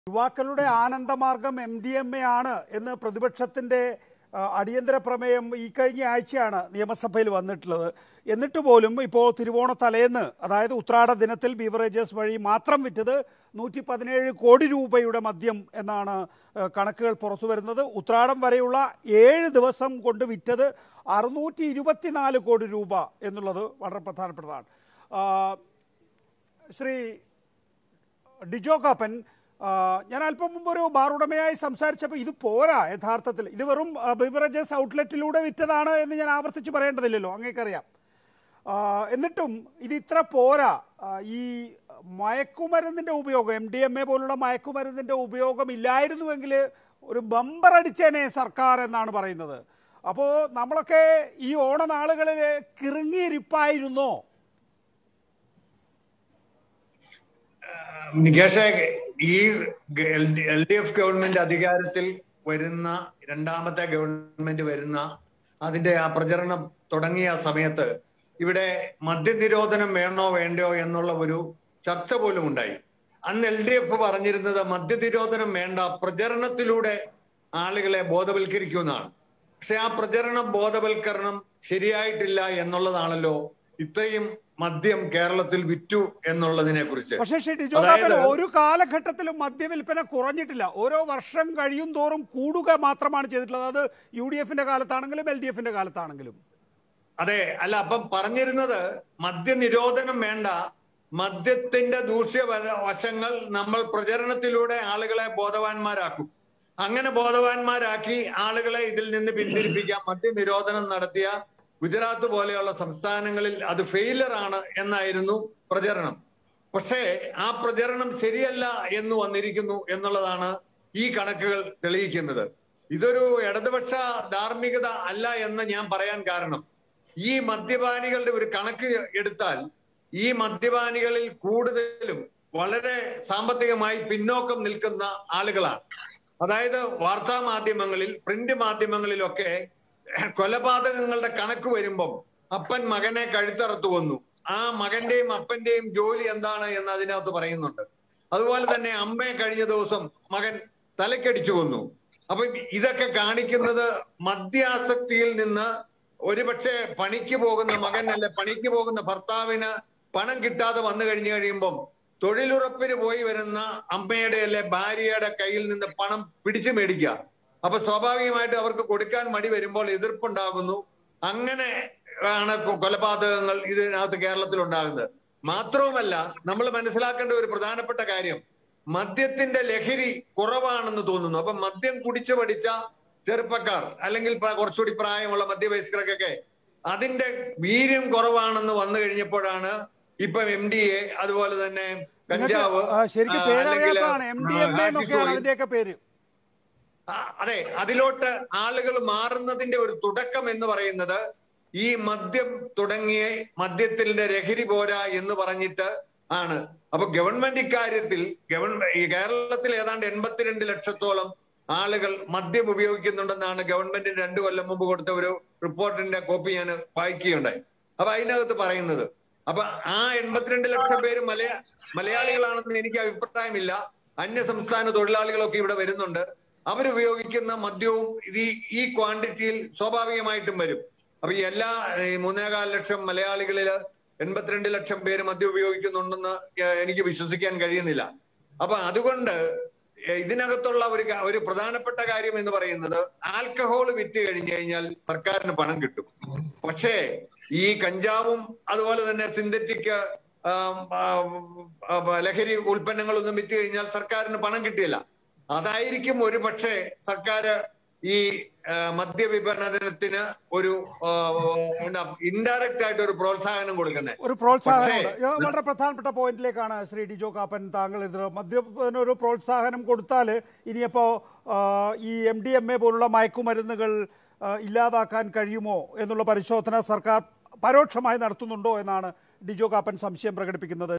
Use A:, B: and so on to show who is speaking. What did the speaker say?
A: യുവാക്കളുടെ ആനന്ദമാർഗം M D M A ആണ് എന്ന് പ്രതിപക്ഷത്തിന്റെ ആ, അടിയന്തര പ്രമേയം ഈ കഴിഞ്ഞ ആഴ്ചയാണ് നിയമസഭയിൽ വന്നിട്ടുള്ളത് എന്നിട്ട് പോലും ഇപ്പോൾ തിരുവോണ തലേന്ന് അതായത് ഉത്രാട ദിനത്തിൽ ബീവറേജസ് വഴി മാത്രം വിറ്റത് നൂറ്റി പതിനേഴ് കോടി രൂപയുടെ മദ്യം എന്നാണ് ആ, കണക്കുകൾ പുറത്തു വരുന്നത് ഉത്രാടം വരെയുള്ള ഏഴ് ദിവസം കൊണ്ട് വിറ്റത് അറുന്നൂറ്റി ഇരുപത്തിനാല് കോടി രൂപ എന്നുള്ളത് വളരെ പ്രധാനപ്പെട്ടതാണ് ആ, ശ്രീ ഡിജോ കാപ്പൻ ആ, ഞാൻ അല്പം മുമ്പ് ഒരു ബാർ ഉടമയായി സംസാരിച്ചപ്പോൾ ഇത് പോരാ യഥാർത്ഥത്തിൽ ഇത് വെറും ബിവറേജസ് ഔട്ട്ലെറ്റിലൂടെ വിറ്റതാണ് എന്ന് ഞാൻ ആവർത്തിച്ച് പറയേണ്ടതില്ലല്ലോ അങ്ങേക്കറിയാം ആ, എന്നിട്ടും ഇത് ഇത്ര പോരാ ആ, ഈ മയക്കുമരുന്നിൻ്റെ ഉപയോഗം എം ഡി എം എ പോലുള്ള മയക്കുമരുന്നിൻ്റെ ഉപയോഗം ഇല്ലായിരുന്നുവെങ്കിൽ ഒരു ബമ്പർ അടിച്ചേനെ സർക്കാർ എന്നാണ് പറയുന്നത് അപ്പോൾ നമ്മളൊക്കെ ഈ ഓണനാളുകളിൽ കിറുങ്ങിയിരിപ്പായിരുന്നോ
B: നികേഷ് ഈ എൽ ഡി എഫ് ഗവൺമെന്റ് അധികാരത്തിൽ വരുന്ന രണ്ടാമത്തെ ഗവൺമെന്റ് വരുന്ന അതിന്റെ ആ പ്രചരണം തുടങ്ങിയ സമയത്ത് ഇവിടെ മദ്യനിരോധനം വേണോ വേണ്ടോ എന്നുള്ള ഒരു ചർച്ച പോലും ഉണ്ടായി അന്ന് എൽ ഡി എഫ് പറഞ്ഞിരുന്നത് മദ്യനിരോധനം വേണ്ട പ്രചരണത്തിലൂടെ ആളുകളെ ബോധവൽക്കരിക്കുമെന്നാണ് പക്ഷെ ആ പ്രചരണ ബോധവൽക്കരണം ശരിയായിട്ടില്ല എന്നുള്ളതാണല്ലോ ഇത്രയും മദ്യം കേരളത്തിൽ വിറ്റു എന്നുള്ളതിനെ കുറിച്ച്
A: പക്ഷേ ശ്രീ ഡിജോ
B: അതായത്
A: കാപ്പൻ ഒരു കാലഘട്ടത്തിലും മദ്യവിൽപ്പന കുറഞ്ഞിട്ടില്ല ഓരോ വർഷം കഴിയും തോറും കൂടുക മാത്രമാണ് ചെയ്തിട്ടുള്ളത് അത് യു ഡി എഫിന്റെ കാലത്താണെങ്കിലും എൽ ഡി എഫിന്റെ കാലത്താണെങ്കിലും
B: അതെ അല്ല അപ്പം പറഞ്ഞിരുന്നത് മദ്യനിരോധനം വേണ്ട മദ്യത്തിന്റെ ദൂഷ്യ വ- വശങ്ങൾ നമ്മൾ പ്രചരണത്തിലൂടെ ആളുകളെ ബോധവാന്മാരാക്കും അങ്ങനെ ബോധവാന്മാരാക്കി ആളുകളെ ഇതിൽ നിന്ന് പിന്തിരിപ്പിക്കാം മദ്യനിരോധനം നടത്തിയ ഗുജറാത്ത് പോലെയുള്ള സംസ്ഥാനങ്ങളിൽ അത് ഫെയിലർ ആണ് എന്നായിരുന്നു പ്രചരണം പക്ഷേ ആ പ്രചരണം ശരിയല്ല എന്ന് വന്നിരിക്കുന്നു എന്നുള്ളതാണ് ഈ കണക്കുകൾ തെളിയിക്കുന്നത് ഇതൊരു ഇടതുപക്ഷ ധാർമ്മികത അല്ല എന്ന് ഞാൻ പറയാൻ കാരണം ഈ മദ്യപാനികളുടെ ഒരു കണക്ക് എടുത്താൽ ഈ മദ്യപാനികളിൽ കൂടുതലും വളരെ സാമ്പത്തികമായി പിന്നോക്കം നിൽക്കുന്ന ആളുകളാണ് അതായത് വാർത്താ മാധ്യമങ്ങളിൽ പ്രിന്റ് മാധ്യമങ്ങളിലൊക്കെ കൊലപാതകങ്ങളുടെ കണക്ക് വരുമ്പം അപ്പൻ മകനെ കഴുത്തറത്തു കൊന്നു ആ മകന്റെയും അപ്പന്റെയും ജോലി എന്താണ് എന്ന് അതിനകത്ത് പറയുന്നുണ്ട് അതുപോലെ തന്നെ അമ്മയെ കഴിഞ്ഞ ദിവസം മകൻ തലക്കടിച്ചു കൊന്നു അപ്പൊ ഇതൊക്കെ കാണിക്കുന്നത് മദ്യാസക്തിയിൽ നിന്ന് ഒരുപക്ഷെ പണിക്ക് പോകുന്ന മകൻ അല്ലെ പണിക്ക് പോകുന്ന ഭർത്താവിന് പണം കിട്ടാതെ വന്നു കഴിഞ്ഞു കഴിയുമ്പം തൊഴിലുറപ്പിന് പോയി വരുന്ന അമ്മയുടെ അല്ലെ ഭാര്യയുടെ കയ്യിൽ നിന്ന് പണം പിടിച്ചു മേടിക്കുക അപ്പൊ സ്വാഭാവികമായിട്ട് അവർക്ക് കൊടുക്കാൻ മടി വരുമ്പോൾ എതിർപ്പുണ്ടാകുന്നു അങ്ങനെ ആണ് കൊ- കൊലപാതകങ്ങൾ ഇതിനകത്ത് കേരളത്തിൽ ഉണ്ടാകുന്നത് മാത്രവുമല്ല നമ്മൾ മനസ്സിലാക്കേണ്ട ഒരു പ്രധാനപ്പെട്ട കാര്യം മദ്യത്തിന്റെ ലഹരി കുറവാണെന്ന് തോന്നുന്നു അപ്പൊ മദ്യം കുടിച്ചു പഠിച്ച ചെറുപ്പക്കാർ അല്ലെങ്കിൽ പ്ര- കുറച്ചുകൂടി പ്രായമുള്ള മധ്യവയസ്കർക്കൊക്കെ അതിന്റെ വീര്യം കുറവാണെന്ന് വന്നു കഴിഞ്ഞപ്പോഴാണ് ഇപ്പം എം ഡി എ അതുപോലെ തന്നെ
A: നിങ്ങൾക്ക്
B: കഞ്ചാവ്
A: ആ, ശരിക്കും
B: ആ, അല്ലെങ്കിൽ,
A: പേരറിയാത്തതാണ് എം ഡി എം എ
B: ആ,
A: എന്നൊക്കെയാണ്
B: ആക്സിസ്
A: അതിന്റെയൊക്കെ പേര്
B: ആ, അതെ അതിലോട്ട് ആളുകൾ മാറുന്നതിന്റെ ഒരു തുടക്കം എന്ന് പറയുന്നത് ഈ മദ്യം തുടങ്ങിയ മദ്യത്തിന്റെ ലഹരി പോരാ എന്ന് പറഞ്ഞിട്ട് ആണ് അപ്പൊ ഗവൺമെന്റ് ഇക്കാര്യത്തിൽ ഗവൺമെന്റ് ഈ കേരളത്തിൽ ഏതാണ്ട് എൺപത്തിരണ്ട് ലക്ഷത്തോളം ആളുകൾ മദ്യം ഉപയോഗിക്കുന്നുണ്ടെന്നാണ് ഗവൺമെന്റിന് രണ്ടു കൊല്ലം മുമ്പ് കൊടുത്ത ഒരു റിപ്പോർട്ടിന്റെ കോപ്പി ഞാൻ വായിക്കുകയുണ്ടായി അപ്പൊ അതിനകത്ത് പറയുന്നത് അപ്പൊ ആ എൺപത്തിരണ്ട് ലക്ഷം പേര് മലയാ മലയാളികളാണെന്ന് എനിക്ക് അഭിപ്രായമില്ല അന്യ സംസ്ഥാന തൊഴിലാളികളൊക്കെ ഇവിടെ വരുന്നുണ്ട് അവരുപയോഗിക്കുന്ന മദ്യവും ഇത് ഈ- ഈ ക്വാണ്ടിറ്റിയിൽ സ്വാഭാവികമായിട്ടും വരും അപ്പൊ ഈ എല്ലാ ഈ മൂന്നേകാൽ ലക്ഷം മലയാളികളില് എൺപത്തിരണ്ട് ലക്ഷം പേര് മദ്യം ഉപയോഗിക്കുന്നുണ്ടെന്ന് ഏഹ് എനിക്ക് വിശ്വസിക്കാൻ കഴിയുന്നില്ല അപ്പൊ അതുകൊണ്ട് ഏഹ് ഇതിനകത്തുള്ള ഒരു ക- ഒരു പ്രധാനപ്പെട്ട കാര്യം എന്ന് പറയുന്നത് ആൽക്കഹോൾ വിറ്റ് കഴിഞ്ഞു കഴിഞ്ഞാൽ സർക്കാരിന് പണം കിട്ടും പക്ഷേ ഈ കഞ്ചാവും അതുപോലെ തന്നെ സിന്തറ്റിക് ലഹരി ഉൽപ്പന്നങ്ങളൊന്നും വിറ്റ് കഴിഞ്ഞാൽ സർക്കാരിന് പണം കിട്ടില്ല അതായിരിക്കും ഒരു പക്ഷേ സർക്കാർ ഈ ആ, മദ്യവിപണനത്തിന് ഒരു ആ, എന്താ ഇൻഡയറക്റ്റ് ആയിട്ട് ഒരു പ്രോത്സാഹനം കൊടുക്കുന്നത്
A: ഒരു പ്രോത്സാഹനമുണ്ട്
B: പക്ഷേ-
A: ഇത് വളരെ പ്രധാനപ്പെട്ട പോയിന്റിലേക്കാണ് ശ്രീ ഡിജോ കാപ്പൻ താങ്കൾ ഇത് മദ്യത്തിന് ഒരു പ്രോത്സാഹനം കൊടുത്താൽ ഇനിയപ്പോൾ ഈ എം ഡി എം എ പോലുള്ള മയക്കുമരുന്നുകൾ ആ, ഇല്ലാതാക്കാൻ കഴിയുമോ എന്നുള്ള പരിശോധന സർക്കാർ പരോക്ഷമായി നടത്തുന്നുണ്ടോ എന്നാണ് ഡിജോ കാപ്പൻ സംശയം പ്രകടിപ്പിക്കുന്നത്